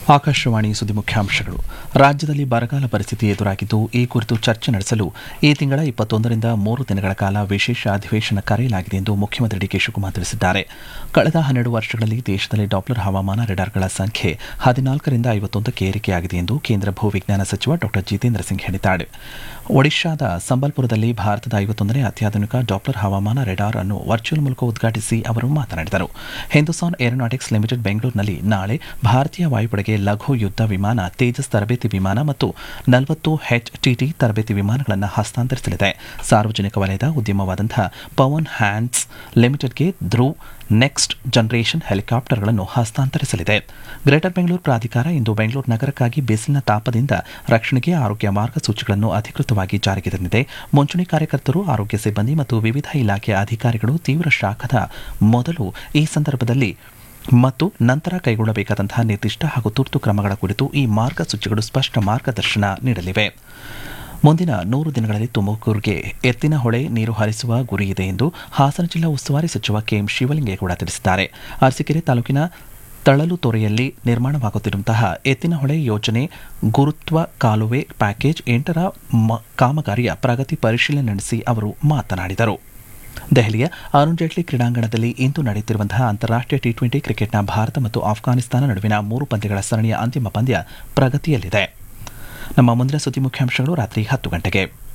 ಆಕಾಶವಾಣಿ ಸುದ್ದಿ ಮುಖ್ಯಾಂಶಗಳು ರಾಜ್ಯದಲ್ಲಿ ಬರಗಾಲ ಪರಿಸ್ಥಿತಿ ಎದುರಾಗಿದ್ದು ಈ ಕುರಿತು ಚರ್ಚೆ ನಡೆಸಲು ಈ ತಿಂಗಳ ಇಪ್ಪತ್ತೊಂದರಿಂದ ಮೂರು ದಿನಗಳ ಕಾಲ ವಿಶೇಷ ಅಧಿವೇಶನ ಕರೆಯಲಾಗಿದೆ ಎಂದು ಮುಖ್ಯಮಂತ್ರಿ ಡಿಕೆ ಶಿವಕುಮಾರ್ ತಿಳಿಸಿದ್ದಾರೆ ಕಳೆದ ಹನ್ನೆರಡು ವರ್ಷಗಳಲ್ಲಿ ದೇಶದಲ್ಲಿ ಡಾಪ್ಲರ್ ಹವಾಮಾನ ರೆಡಾರ್ಗಳ ಸಂಖ್ಯೆ ಹದಿನಾಲ್ಕರಿಂದ ಐವತ್ತೊಂದಕ್ಕೆ ಏರಿಕೆಯಾಗಿದೆ ಎಂದು ಕೇಂದ್ರ ಭೂ ವಿಜ್ಞಾನ ಸಚಿವ ಡಾ ಜಿತೇಂದ್ರ ಸಿಂಗ್ ಹೇಳಿದ್ದಾರೆ ಒಡಿಶಾದ ಸಂಬಲ್ಪುರದಲ್ಲಿ ಭಾರತದ ಐವತ್ತೊಂದನೇ ಅತ್ಯಾಧುನಿಕ ಡಾಪ್ಲರ್ ಹವಾಮಾನ ರೆಡಾರ್ ಅನ್ನು ವರ್ಚುವಲ್ ಮೂಲಕ ಉದ್ಘಾಟಿಸಿ ಅವರು ಮಾತನಾಡಿದರು ಹಿಂದೂಸ್ತಾನ್ ಏರೋನಾಟಿಕ್ಸ್ ಲಿಮಿಟೆಡ್ ಬೆಂಗಳೂರಿನಲ್ಲಿ ನಾಳೆ ಭಾರತೀಯ ವಾಯುಪಡೆಗೆ ಲಘು ಯುದ್ಧ ವಿಮಾನ ತೇಜಸ್ ತರಬೇತಿ ವಿಮಾನ ಮತ್ತು ನಲವತ್ತು ಟಿಟಿ ತರಬೇತಿ ವಿಮಾನಗಳನ್ನು ಹಸ್ತಾಂತರಿಸಲಿದೆ ಸಾರ್ವಜನಿಕ ವಲಯದ ಉದ್ಯಮವಾದಂತಹ ಪವನ್ ಹ್ಯಾಂಡ್ಸ್ ಲಿಮಿಟೆಡ್ಗೆ ಧ್ರುವ್ ನೆಕ್ಸ್ಟ್ ಜನರೇಷನ್ ಹೆಲಿಕಾಪ್ಟರ್ಗಳನ್ನು ಹಸ್ತಾಂತರಿಸಲಿದೆ ಗ್ರೇಟರ್ ಬೆಂಗಳೂರು ಪ್ರಾಧಿಕಾರ ಇಂದು ಬೆಂಗಳೂರು ನಗರಕ್ಕಾಗಿ ಬಿಸಿಲಿನ ತಾಪದಿಂದ ರಕ್ಷಣೆಗೆ ಆರೋಗ್ಯ ಮಾರ್ಗಸೂಚಿಗಳನ್ನು ಅಧಿಕೃತವಾಗಿ ಜಾರಿಗೆ ತಂದಿದೆ ಮುಂಚೂಣಿ ಕಾರ್ಯಕರ್ತರು ಆರೋಗ್ಯ ಸಿಬ್ಬಂದಿ ಮತ್ತು ವಿವಿಧ ಇಲಾಖೆಯ ಅಧಿಕಾರಿಗಳು ತೀವ್ರ ಶಾಖದ ಮೊದಲು ಈ ಸಂದರ್ಭದಲ್ಲಿ ಮತ್ತು ನಂತರ ಕೈಗೊಳ್ಳಬೇಕಾದಂತಹ ನಿರ್ದಿಷ್ಟ ಹಾಗೂ ತುರ್ತು ಕ್ರಮಗಳ ಕುರಿತು ಈ ಮಾರ್ಗಸೂಚಿಗಳು ಸ್ಪಷ್ಟ ಮಾರ್ಗದರ್ಶನ ನೀಡಲಿವೆ ಮುಂದಿನ ನೂರು ದಿನಗಳಲ್ಲಿ ತುಮಕೂರಿಗೆ ಎತ್ತಿನ ಹೊಳೆ ನೀರು ಹರಿಸುವ ಗುರಿ ಇದೆ ಎಂದು ಹಾಸನ ಜಿಲ್ಲಾ ಉಸ್ತುವಾರಿ ಸಚಿವ ಕೆಎಂ ಶಿವಲಿಂಗೇಗೌಡ ತಿಳಿಸಿದ್ದಾರೆ ಅರಸೀಕೆರೆ ತಾಲೂಕಿನ ತಳಲು ತೊರೆಯಲ್ಲಿ ನಿರ್ಮಾಣವಾಗುತ್ತಿರುವಂತಹ ಎತ್ತಿನಹೊಳೆ ಯೋಜನೆ ಗುರುತ್ವ ಕಾಲುವೆ ಪ್ಯಾಕೇಜ್ ಎಂಟರ ಕಾಮಗಾರಿಯ ಪ್ರಗತಿ ಪರಿಶೀಲನೆ ನಡೆಸಿ ಅವರು ಮಾತನಾಡಿದರು ದೆಹಲಿಯ ಅರುಣ್ ಜೇಟ್ಲಿ ಕ್ರೀಡಾಂಗಣದಲ್ಲಿ ಇಂದು ನಡೆಯುತ್ತಿರುವಂತಹ ಅಂತಾರಾಷ್ಟೀಯ ಟಿ ಟ್ವೆಂಟಿ ಕ್ರಿಕೆಟ್ನ ಭಾರತ ಮತ್ತು ಆಫ್ಘಾನಿಸ್ತಾನ ನಡುವಿನ ಮೂರು ಪಂದ್ಯಗಳ ಸರಣಿಯ ಅಂತಿಮ ಪಂದ್ಯ ಪ್ರಗತಿಯಲ್ಲಿದೆ ನಮ್ಮ ಮುಂದಿನ ಸುದ್ದಿ ಮುಖ್ಯಾಂಶಗಳು ರಾತ್ರಿ ಹತ್ತು ಗಂಟೆಗೆ